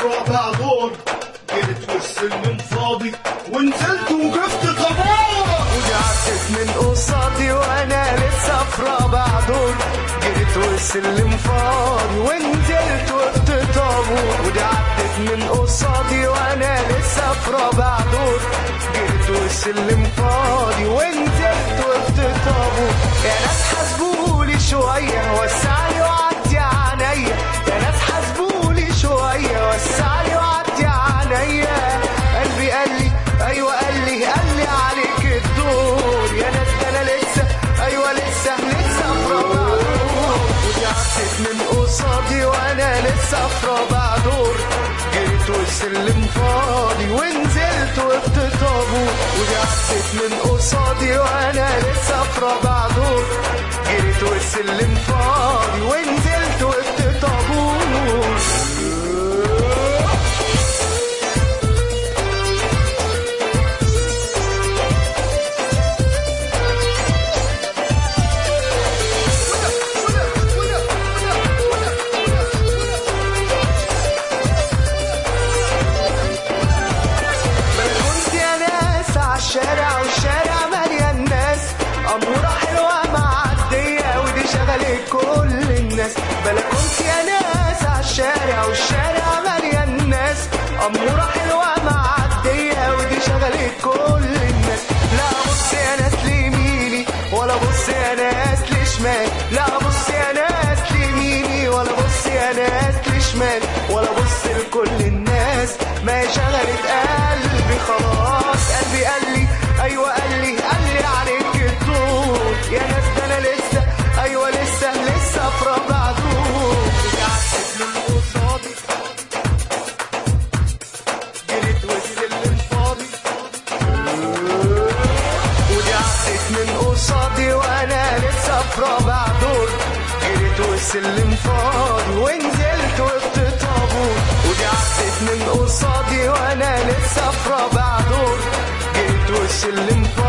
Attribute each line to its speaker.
Speaker 1: في رابع دور جيت والسلم فاضي ونزلت وجبت طابور
Speaker 2: ودي عدت من قصادي وانا لسه في رابع دور جريت والسلم فاضي ونزلت وقت طابور ودي عدت من قصادي وانا لسه في رابع دور جريت والسلم فاضي ونزلت وقت طابور يا ناس حاسبولي شويه وسعلي وعدي عينيا يا ناس حاسبولي شويه وسعلي وعدي عينيا قلبي قال لي ايوه قال لي قال لي عليك الدور يا ناس ده انا لسه ايوه لسه لسه في رابع دور ودي عدت من قصادي وانا لسه في رابع دور جريت والسلم فاضي ونزلت وقت طابور ودي عدت من قصادي وانا لسه في رابع دور جريت والسلم فاضي ونزلت وقت طابور كنت يا ناس عالشارع والشارع مليان ناس أمورة حلوة معدية ودي شغلت كل الناس بلا كنت يا ناس عالشارع والشارع مليان ناس أمورة حلوة معدية ودي شغلت كل الناس لا بص يا ناس ليميني ولا بص يا ناس لشمال لا بص يا ناس ليميني ولا بص يا ناس لشمال ولا بص لكل الناس ما شغلت قلبي خلاص قلبي قال لي ايوه قال لي قال لي عليك الدور يا ناس ده انا لسه ايوه لسه لسه في رابع دور رجعت من قصادي جريت والسلم فاضي ودي عدت من قصادي وانا لسه في رابع دور جريت والسلم فاضي ونزلت وقت طابور ودي عدت من قصادي وانا لسه في رابع دور جريت والسلم فاضي